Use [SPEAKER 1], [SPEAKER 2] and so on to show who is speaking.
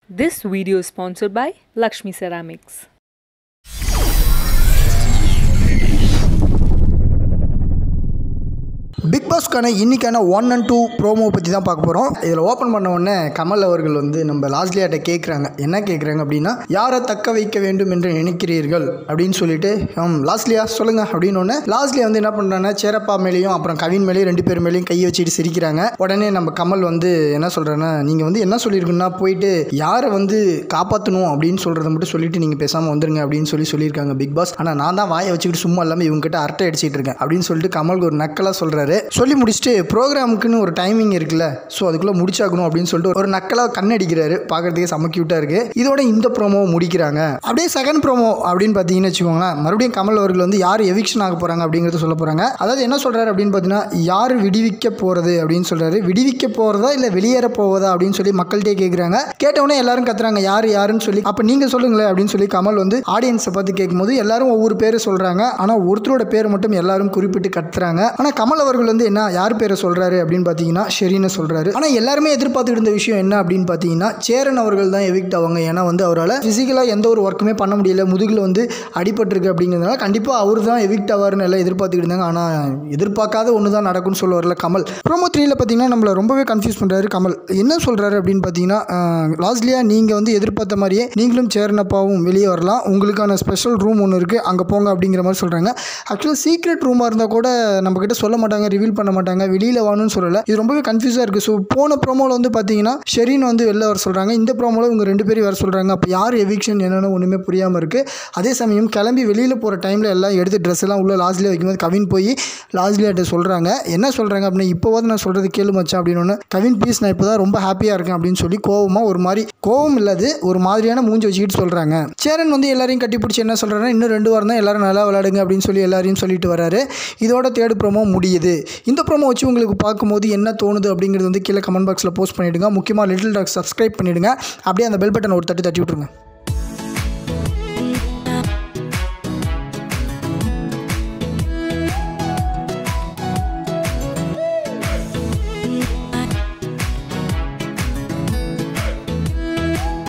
[SPEAKER 1] This video is sponsored by Lakshmi Ceramics.
[SPEAKER 2] Bigg பாஸ்க்கான இன்னைக்கான one and two promo பற்றி தான் பார்க்க போகிறோம் இதில் ஓப்பன் பண்ண உடனே கமல் அவர்கள் வந்து நம்ம லாஸ்லியாட்ட கேட்குறாங்க என்ன கேட்குறாங்க அப்படின்னா யாரை தக்க வைக்க வேண்டும் என்று நினைக்கிறீர்கள் அப்படின்னு சொல்லிட்டு ஹம் லாஸ்லியா சொல்லுங்க அப்படின்னு ஒன்று லாஸ்லியா வந்து என்ன பண்ணுறாங்கன்னா சேரப்பா மேலேயும் அப்புறம் கவின் மேலேயும் ரெண்டு பேர் மேலேயும் கையை வச்சுட்டு சிரிக்கிறாங்க உடனே நம்ம கமல் வந்து என்ன சொல்கிறேன்னா நீங்கள் வந்து என்ன சொல்லியிருக்குன்னா போயிட்டு யாரை வந்து காப்பாற்றணும் அப்படின்னு சொல்கிறத மட்டும் சொல்லிட்டு நீங்கள் பேசாமல் வந்துருங்க அப்படின்னு சொல்லி சொல்லியிருக்காங்க பிக் பாஸ் ஆனால் நான் தான் வாயை வச்சுக்கிட்டு சும்மா இல்லாமல் இவங்ககிட்ட அரட்டை அடிச்சிட்டு இருக்கேன் அப்படின்னு சொல்லிட்டு கமலுக்கு ஒரு நக்கலாக சொல்கிறாரு சொல்லி முடிச்சுட்டு ப்ரோக்ராமுக்குன்னு ஒரு டைமிங் இருக்குல்ல ஸோ அதுக்குள்ளே முடிச்சாகணும் அப்படின்னு சொல்லிட்டு ஒரு நக்கலாக கண்ணடிக்கிறாரு பார்க்கறதுக்கே செம்ம க்யூட்டாக இருக்கு இதோட இந்த ப்ரோமோவை முடிக்கிறாங்க அப்படியே செகண்ட் ப்ரோமோ அப்படின்னு பார்த்தீங்கன்னு வச்சுக்கோங்களேன் மறுபடியும் கமல் அவர்கள் வந்து யார் எவிக்ஷன் ஆக போகிறாங்க அப்படிங்கிறத சொல்ல போகிறாங்க அதாவது என்ன சொல்கிறாரு அப்படின்னு பார்த்தீங்கன்னா யார் விடுவிக்க போகிறது அப்படின்னு சொல்கிறாரு விடுவிக்க போகிறதா இல்லை வெளியேற போவதா அப்படின்னு சொல்லி மக்கள்கிட்டே கேட்குறாங்க கேட்டவுடனே எல்லாரும் கத்துறாங்க யார் யாருன்னு சொல்லி அப்போ நீங்கள் சொல்லுங்களேன் அப்படின்னு சொல்லி கமல் வந்து ஆடியன்ஸை பார்த்து கேட்கும்போது எல்லாரும் ஒவ்வொரு பேரை சொல்கிறாங்க ஆனால் ஒருத்தரோட பேரை மட்டும் எல்லாரும் குறிப்பிட்டு கத்துறாங்க ஆனால் கமல் அவர்கள் வந்து என்ன யார் பேரை சொல்கிறாரு அப்படின்னு பார்த்தீங்கன்னா ஷெரின்னு சொல்கிறாரு ஆனால் எல்லாருமே எதிர்பார்த்துட்டு இருந்த விஷயம் என்ன அப்படின்னு பார்த்தீங்கன்னா சேரன் அவர்கள் தான் எவிக்ட் ஆவாங்க ஏன்னா வந்து அவரால் ஃபிசிக்கலாக எந்த ஒரு ஒர்க்குமே பண்ண முடியல முதுகில் வந்து அடிபட்டிருக்கு அப்படிங்கிறதுனால கண்டிப்பாக அவர் தான் எவிக்ட் ஆவார்னு எல்லாம் எதிர்பார்த்துக்கிட்டு இருந்தாங்க ஆனால் எதிர்பார்க்காத ஒன்று தான் நடக்கும்னு சொல்ல வரல கமல் ப்ரோமோ த்ரீல பார்த்தீங்கன்னா நம்மளை ரொம்பவே கன்ஃபியூஸ் பண்ணுறாரு கமல் என்ன சொல்கிறாரு அப்படின்னு பார்த்தீங்கன்னா லாஸ்ட்லியா நீங்கள் வந்து எதிர்பார்த்த மாதிரியே நீங்களும் சேரனப்பாவும் வெளியே வரலாம் உங்களுக்கான ஸ்பெஷல் ரூம் ஒன்று இருக்குது அங்கே போங்க அப்படிங்கிற மாதிரி சொல்கிறாங்க ஆக்சுவலாக சீக்ரெட் ரூமாக இருந்தால் கூட நம்மக்கிட்ட சொல்ல மாட்டாங்க ரிவீல் பண்ண மாட்டாங்க வெளியில் வாணும்னு சொல்லலை இது ரொம்பவே கன்ஃபியூஸாக இருக்குது ஸோ போன ப்ரோமோவில் வந்து பார்த்தீங்கன்னா ஷெரின் வந்து வெளில வர சொல்கிறாங்க இந்த ப்ரோமோவில் இவங்க ரெண்டு பேரும் வர சொல்கிறாங்க அப்போ யார் எவிக்ஷன் என்னென்னு ஒன்றுமே புரியாமல் இருக்குது அதே சமயம் கிளம்பி வெளியில் போகிற டைமில் எல்லாம் எடுத்து ட்ரெஸ் எல்லாம் உள்ள லாஸ்ட்லேயே வைக்கும்போது கவின் போய் லாஸ்ட்லியாட்ட சொல்கிறாங்க என்ன சொல்கிறாங்க அப்படின்னா இப்போவாது நான் சொல்கிறது கேளு மச்சான் அப்படின்னு ஒன்று கவின் ப்ளீஸ் நான் இப்போ தான் ரொம்ப ஹாப்பியாக இருக்கேன் அப்படின்னு சொல்லி கோவமாக ஒரு மாதிரி கோவம் இல்லாது ஒரு மாதிரியான மூஞ்சி வச்சுக்கிட்டு சொல்கிறாங்க சேரன் வந்து எல்லாரையும் கட்டி பிடிச்சி என்ன சொல்கிறாங்கன்னா இன்னும் ரெண்டு வாரம் தான் எல்லாரும் நல்லா விளையாடுங்க அப்படின்னு சொல்லி எல்லாரையும் சொல்லிட்டு வராரு இதோட தேர்ட் ப்ரோமோ முடியுது இந்த ப்ரோமோ வச்சு உங்களுக்கு பார்க்கும்போது என்ன தோணுது அப்படிங்கிறது வந்து கீழே கமெண்ட் பாக்ஸில் போஸ்ட் பண்ணிவிடுங்க முக்கியமாக லிட்டில் டாக் சப்ஸ்கிரைப் பண்ணிவிடுங்க அப்படியே அந்த பெல் பட்டன் ஒரு தட்டு தட்டி விட்ருங்க